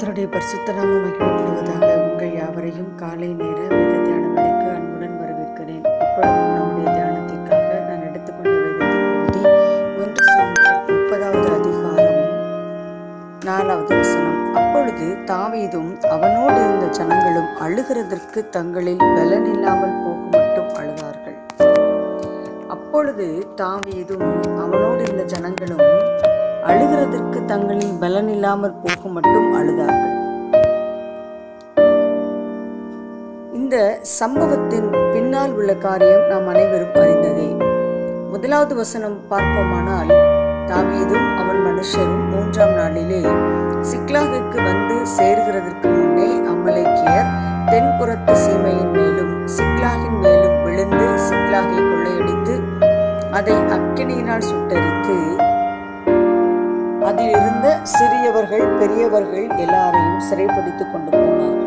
கர்த்தருடைய பரிசுத்த நாமம் மகிமைப்படுவதாக உங்கள் யாவரையும் காலை நேர வேத தியான வேலைக்கு அன்புடன் வரவேற்கிறேன் இப்பொழுதும் நம்முடைய தியானத்திற்காக நான் எடுத்துக்கொண்ட வேதத்தின் பகுதி ஒன்று சாமுவேல் முப்பதாவது அதிகாரம் நாலாவது வசனம் அப்பொழுது தாவீதும் அவனோடு இருந்த ஜனங்களும் அழுகிறதற்கு தங்களில் பலனில்லாமல் போக மட்டும் அழுதார்கள் அப்பொழுது தாவீதும் அவனோடு இருந்த ஜனங்களும் அழுகிறதற்கு தங்களின் பலனில்லாமல் போக மட்டும் அழுதார்கள் இந்த சம்பவத்தின் பின்னால் உள்ள காரியம் நாம் அனைவரும் அறிந்ததே முதலாவது வசனம் பார்ப்போமானால் தாவீதும் அவன் மனுஷரும் மூன்றாம் நாளிலே சிக்லாகுக்கு வந்து சேர்கிறதற்கு முன்னே அமலேக்கியர் தென்புறத்து சீமையின் மேலும் சிக்லாகின் மேலும் விழுந்து சிக்லாகை கொள்ளையடித்து அதை அக்கினியினால் சுட்டரித்து அதில் இருந்த சிறியவர்கள் பெரியவர்கள் எல்லாரையும் சிறைப்பிடித்துக் கொண்டு போனார்கள்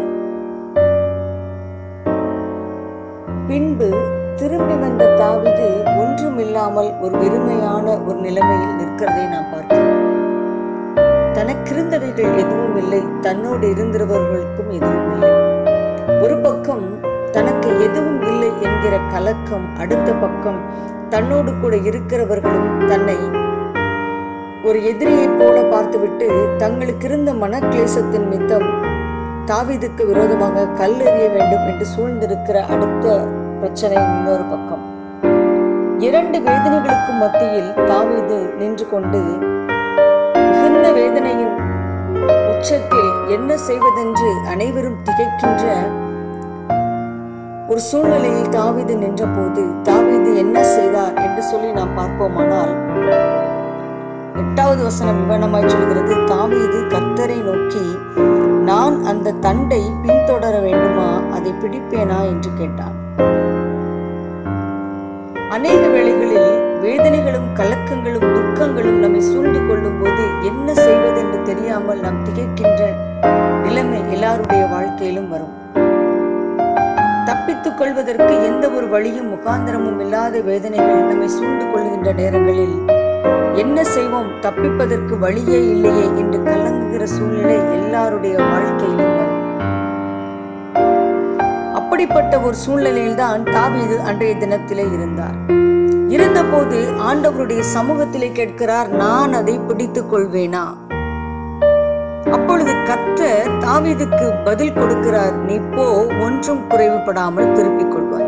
பின்பு திரும்பி வந்த தாவிது ஒன்றுமில்லாமல் ஒரு வெறுமையான ஒரு நிலைமையில் நிற்கிறதை நாம் பார்க்கிறோம் தனக்கிருந்தவைகள் எதுவும் இல்லை தன்னோடு இருந்தவர்களுக்கும் எதுவும் இல்லை ஒரு பக்கம் தனக்கு எதுவும் இல்லை என்கிற கலக்கம் அடுத்த பக்கம் தன்னோடு கூட இருக்கிறவர்களும் தன்னை ஒரு எதிரியைப் போல பார்த்துவிட்டு தங்களுக்கு இருந்த மனக்லேசத்தின் மித்தம் தாவீதுக்கு விரோதமாக கல் எறிய வேண்டும் என்று சூழ்ந்திருக்கிற அடுத்த பிரச்சனை இன்னொரு பக்கம் இரண்டு வேதனைகளுக்கும் மத்தியில் தாவீது நின்று கொண்டு மிகுந்த வேதனையின் உச்சத்தில் என்ன செய்வதென்று அனைவரும் திகைக்கின்ற ஒரு சூழ்நிலையில் தாவீது நின்றபோது தாவீது என்ன செய்தார் என்று சொல்லி நாம் பார்ப்போமானால் எட்டாவது வசனம் விவரணமாய் சொல்கிறது தாவீது கர்த்தரை நோக்கி நான் அந்த தண்டை பின்தொடர வேண்டுமா அதை பிடிப்பேனா என்று கேட்டான் அநேக வேளைகளில் வேதனைகளும் கலக்கங்களும் துக்கங்களும் நம்மை சூழ்ந்து கொள்ளும் போது என்ன செய்வதென்று தெரியாமல் நாம் திகைக்கின்ற நிலைமை எல்லாருடைய வாழ்க்கையிலும் வரும் தப்பித்துக் கொள்வதற்கு எந்த ஒரு வழியும் முகாந்திரமும் இல்லாத வேதனைகள் நம்மை சூழ்ந்து கொள்கின்ற நேரங்களில் என்ன செய்வோம் தப்பிப்பதற்கு வழியே இல்லையே என்று கலங்குகிற சூழ்நிலை எல்லாருடைய வாழ்க்கையிலும் வரும் அப்படிப்பட்ட ஒரு சூழ்நிலையில்தான் தாவீது அன்றைய தினத்திலே இருந்தார் இருந்தபோது ஆண்டவருடைய சமூகத்திலே கேட்கிறார் நான் அதை பிடித்துக் கொள்வேனா அப்பொழுது கர்த்தர் தாவீதுக்கு பதில் கொடுக்கிறார் நீ போ ஒன்றும் குறைவுபடாமல் திருப்பிக் கொள்வாய்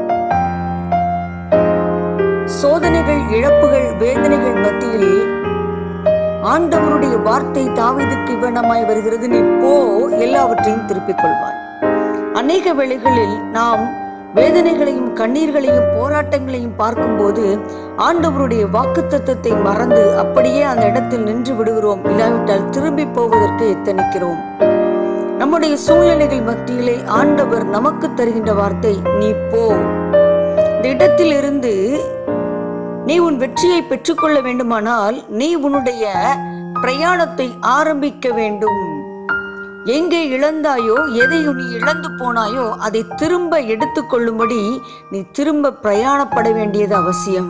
சோதனைகள் இழப்புகள் வேதனைகள் மத்தியில் ஆண்டவருடைய வார்த்தை தாவீதுக்கு இவனமாய் வருகிறது நீ போ எல்லாவற்றையும் திருப்பிக் கொள்வாய் அநேக வேளைகளில் நாம் வேதனைகளையும் கண்ணீர்களையும் போராட்டங்களையும் பார்க்கும்போது ஆண்டவருடைய வாக்குத்தத்தத்தை மறந்து அப்படியே அந்த இடத்தில் நின்று விடுகிறோம் இல்லாவிட்டால் திரும்பி போவதற்கு எத்தனிக்கிறோம் நம்முடைய சூழ்நிலைகள் மத்தியிலே ஆண்டவர் நமக்கு தருகின்ற வார்த்தை நீ போ இந்த இடத்தில் இருந்து நீ உன் வெற்றியை பெற்றுக்கொள்ள வேண்டுமானால் நீ உன்னுடைய பிரயாணத்தை ஆரம்பிக்க வேண்டும் எங்கே இழந்தாயோ எதை நீ இழந்து போனாயோ அதை திரும்ப எடுத்துக்கொள்ளும்படி நீ திரும்ப பிரயாணப்பட வேண்டியது அவசியம்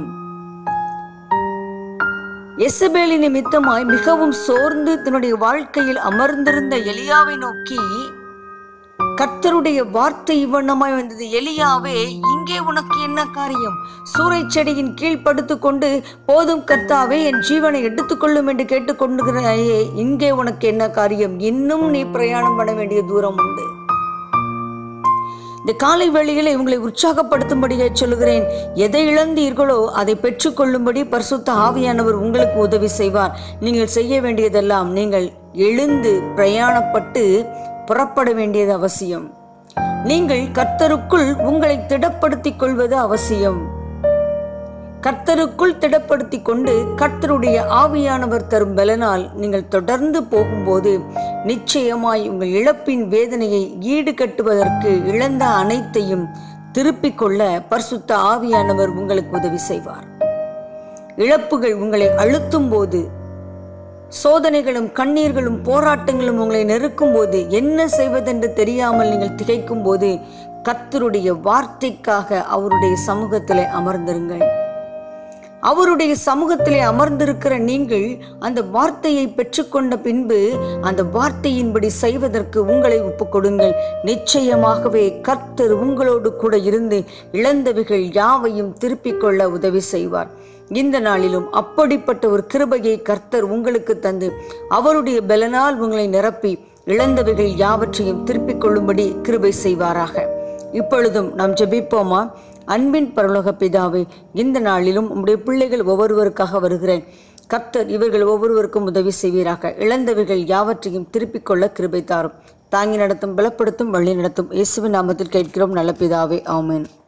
எசபேலி நிமித்தமாய் மிகவும் சோர்ந்து தன்னுடைய வாழ்க்கையில் அமர்ந்திருந்த எலியாவை நோக்கி கர்த்தருடைய வார்த்தை இவ்வண்ணமாய் வந்தது எலியாவே இங்கே உனக்கு என்ன காரியம் சூறை செடியின் கீழ் படுத்து கொண்டு போதும் கர்த்தாவே என் ஜீவனை எடுத்துக்கொள்ளும் என்று கேட்டுக்கொண்டுகிறாயே இங்கே உனக்கு என்ன காரியம் இன்னும் நீ பிரயாணம் பண்ண வேண்டிய தூரம் உண்டு இந்த காலை வேளையிலே உங்களை உற்சாகப்படுத்தும்படியே சொல்லுகிறேன் எதை இழந்தீர்களோ அதை பெற்றுக்கொள்ளும்படி பரிசுத்த ஆவியானவர் உங்களுக்கு உதவி செய்வார் நீங்கள் செய்ய வேண்டியதெல்லாம் நீங்கள் எழுந்து பிரயாணப்பட்டு புறப்பட வேண்டியது அவசியம் நீங்கள் கர்த்தருக்குள் உங்களை திடப்படுத்திக் கொள்வது அவசியம் கர்த்தருக்குள் திடப்படுத்தி கொண்டு கர்த்தருடைய ஆவியானவர் தரும் பலனால் நீங்கள் தொடர்ந்து போகும்போது நிச்சயமாய் உங்கள் இழப்பின் வேதனையை ஈடு கட்டுவதற்கு இழந்த அனைத்தையும் திருப்பிக் கொள்ள பரிசுத்த ஆவியானவர் உங்களுக்கு உதவி செய்வார் இழப்புகள் உங்களை அழுத்தும் போது சோதனைகளும் கண்ணீர்களும் போராட்டங்களும் உங்களை நெருக்கும் போது என்ன செய்வதென்று தெரியாமல் நீங்கள் திகைக்கும் போது கர்த்தருடைய வார்த்தைக்காக அவருடைய சமூகத்திலே அமர்ந்திருங்கள் அவருடைய சமூகத்திலே அமர்ந்திருக்கிற நீங்கள் அந்த வார்த்தையை பெற்றுக்கொண்ட பின்பு அந்த வார்த்தையின்படி செய்வதற்கு உங்களை ஒப்புக்கொடுங்கள் நிச்சயமாகவே கர்த்தர் உங்களோடு கூட இருந்து இழந்தவைகள் யாவையும் திருப்பிக் கொள்ள உதவி செய்வார் இந்த நாளிலும் அப்படிப்பட்ட ஒரு கிருபையை கர்த்தர் உங்களுக்கு தந்து அவருடைய பலனால் உங்களை நிரப்பி இழந்தவைகள் யாவற்றையும் திருப்பிக் கொள்ளும்படி கிருபை செய்வாராக இப்பொழுதும் நாம் ஜெபிப்போமா அன்பின் பரலோக பிதாவே இந்த நாளிலும் உம்முடைய பிள்ளைகள் ஒவ்வொருவருக்காக வருகிறேன் கர்த்தர் இவர்கள் ஒவ்வொருவருக்கும் உதவி செய்வீராக இழந்தவைகள் யாவற்றையும் திருப்பிக் கொள்ள கிருபை தாரும் தாங்கி நடத்தும் பலப்படுத்தும் வழி நடத்தும் இயேசுவின் நாமத்தில் கேட்கிறோம் நல்ல பிதாவே ஆமென்